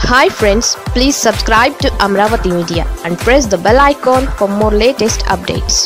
hi friends please subscribe to Amaravati media and press the bell icon for more latest updates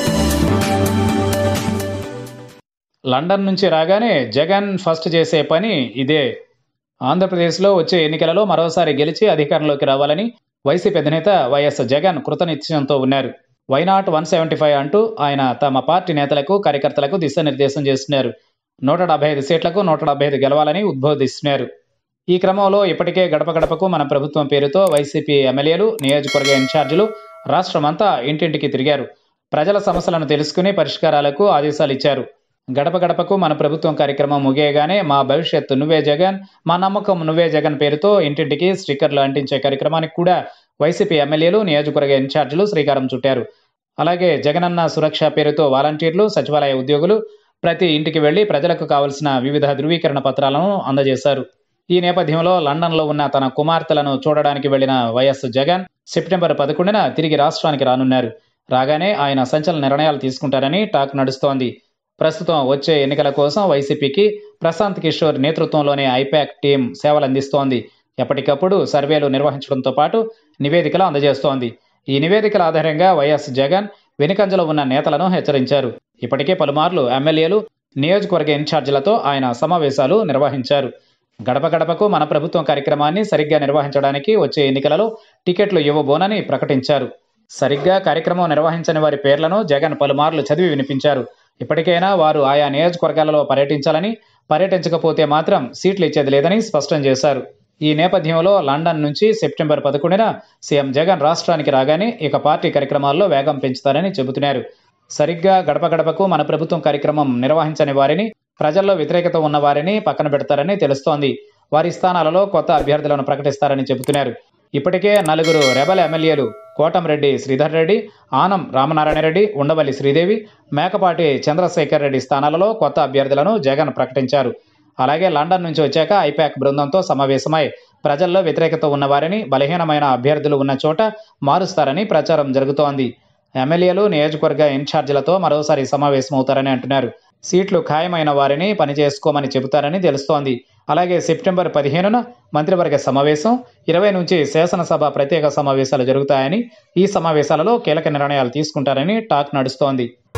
London నుంచి రాగానే Jagan first చేసే పని ఇదే ఆంధ్రప్రదేశ్లో వచ్చే ఎన్నికలలో మరోసారి గెలిచి అధికారంలోకి రావాలని వైసీపీ అధినేత వైఎస్ జగన్ కృతనిశ్చయంతో ఉన్నారు వైనాట్ వన్ సెవెంటీ ఫైవ్ అంటూ ఆయన తమ పార్టీ నేతలకు కార్యకర్తలకు దిశానిర్దేశం చేస్తున్నారు నూట డెబ్బై ఐదు సీట్లకు నూట డెబ్బై ఐదు గెలవాలని ఉద్బోధిస్తున్నారు ఈ క్రమంలో ఇప్పటికే గడప గడపకు మన ప్రభుత్వం పేరుతో వైసీపీ ఎమ్మెల్యేలు నియోజకవర్గ ఇన్ఛార్జీలు రాష్ట్రమంతా ఇంటింటికి తిరిగారు ప్రజల సమస్యలను తెలుసుకుని పరిష్కారాలకు ఆదేశాలు ఇచ్చారు గడప గడపకు మన ప్రభుత్వం కార్యక్రమం ముగియగానే మా భవిష్యత్తు నువ్వే జగన్ మా నమ్మకం నువ్వే జగన్ పేరుతో ఇంటింటికి స్టిక్కర్లు అంటించే కార్యక్రమానికి కూడా వైసీపీ ఎమ్మెల్యేలు నియోజకవర్గ ఇన్ఛార్జీలు శ్రీకారం చుట్టారు అలాగే జగనన్న సురక్ష పేరుతో వాలంటీర్లు సచివాలయ ఉద్యోగులు ప్రతి ఇంటికి వెళ్లి ప్రజలకు కావలసిన వివిధ ధృవీకరణ పత్రాలను అందజేశారు ఈ నేపథ్యంలో లండన్లో ఉన్న తన కుమార్తెలను చూడడానికి వెళ్లిన వైఎస్ జగన్ సెప్టెంబర్ పదకొండున తిరిగి రాష్ట్రానికి రానున్నారు రాగానే ఆయన సంచలన నిర్ణయాలు తీసుకుంటారని టాక్ నడుస్తోంది ప్రస్తుతం వచ్చే ఎన్నికల కోసం వైసీపీకి ప్రశాంత్ కిషోర్ నేతృత్వంలోని ఐపాక్ టీం సేవలు అందిస్తోంది ఎప్పటికప్పుడు సర్వేలు నిర్వహించడంతో పాటు నివేదికలు అందజేస్తోంది ఈ నివేదికల ఆధారంగా వైఎస్ జగన్ వెనుకంజలో ఉన్న నేతలను హెచ్చరించారు ఇప్పటికే పలుమార్లు ఎమ్మెల్యేలు నియోజకవర్గ ఇన్ఛార్జీలతో ఆయన సమావేశాలు నిర్వహించారు గడప గడపకు మన ప్రభుత్వం కార్యక్రమాన్ని సరిగ్గా నిర్వహించడానికి వచ్చే ఎన్నికలలో టికెట్లు ఇవ్వబోనని ప్రకటించారు సరిగ్గా కార్యక్రమం నిర్వహించని వారి పేర్లను జగన్ పలుమార్లు చదివి వినిపించారు ఇప్పటికైనా వారు ఆయా నియోజకవర్గాలలో పర్యటించాలని పర్యటించకపోతే మాత్రం సీట్లు ఇచ్చేది లేదని స్పష్టం చేశారు ఈ నేపథ్యంలో లండన్ నుంచి సెప్టెంబర్ పదకొండున సీఎం జగన్ రాష్ట్రానికి రాగానే ఇక పార్టీ కార్యక్రమాల్లో వేగం పెంచుతారని చెబుతున్నారు సరిగ్గా గడప గడపకు మన ప్రభుత్వం కార్యక్రమం నిర్వహించని వారిని ప్రజల్లో వ్యతిరేకత ఉన్న వారిని పక్కన పెడతారని తెలుస్తోంది వారి స్థానాలలో కొత్త అభ్యర్థులను ప్రకటిస్తారని చెబుతున్నారు ఇప్పటికే నలుగురు రెబల్ ఎమ్మెల్యేలు కోటంరెడ్డి శ్రీధర్ రెడ్డి ఆనం రామనారాయణ రెడ్డి ఉండవల్లి శ్రీదేవి మేకపాటి చంద్రశేఖర్ రెడ్డి స్థానాలలో కొత్త అభ్యర్థులను జగన్ ప్రకటించారు అలాగే లండన్ నుంచి వచ్చాక ఐపాక్ బృందంతో సమావేశమై ప్రజల్లో వ్యతిరేకత ఉన్నవారిని బలహీనమైన అభ్యర్థులు ఉన్న చోట మారుస్తారని ప్రచారం జరుగుతోంది ఎమ్మెల్యేలు నియోజకవర్గ ఇన్ఛార్జీలతో మరోసారి సమావేశమవుతారని అంటున్నారు సీట్లు ఖాయమైన వారిని పనిచేసుకోమని చెబుతారని తెలుస్తోంది అలాగే సెప్టెంబర్ పదిహేనున మంత్రివర్గ సమావేశం ఇరవై నుంచి శాసనసభ ప్రత్యేక సమావేశాలు జరుగుతాయని ఈ సమావేశాలలో కీలక నిర్ణయాలు తీసుకుంటారని టాక్ నడుస్తోంది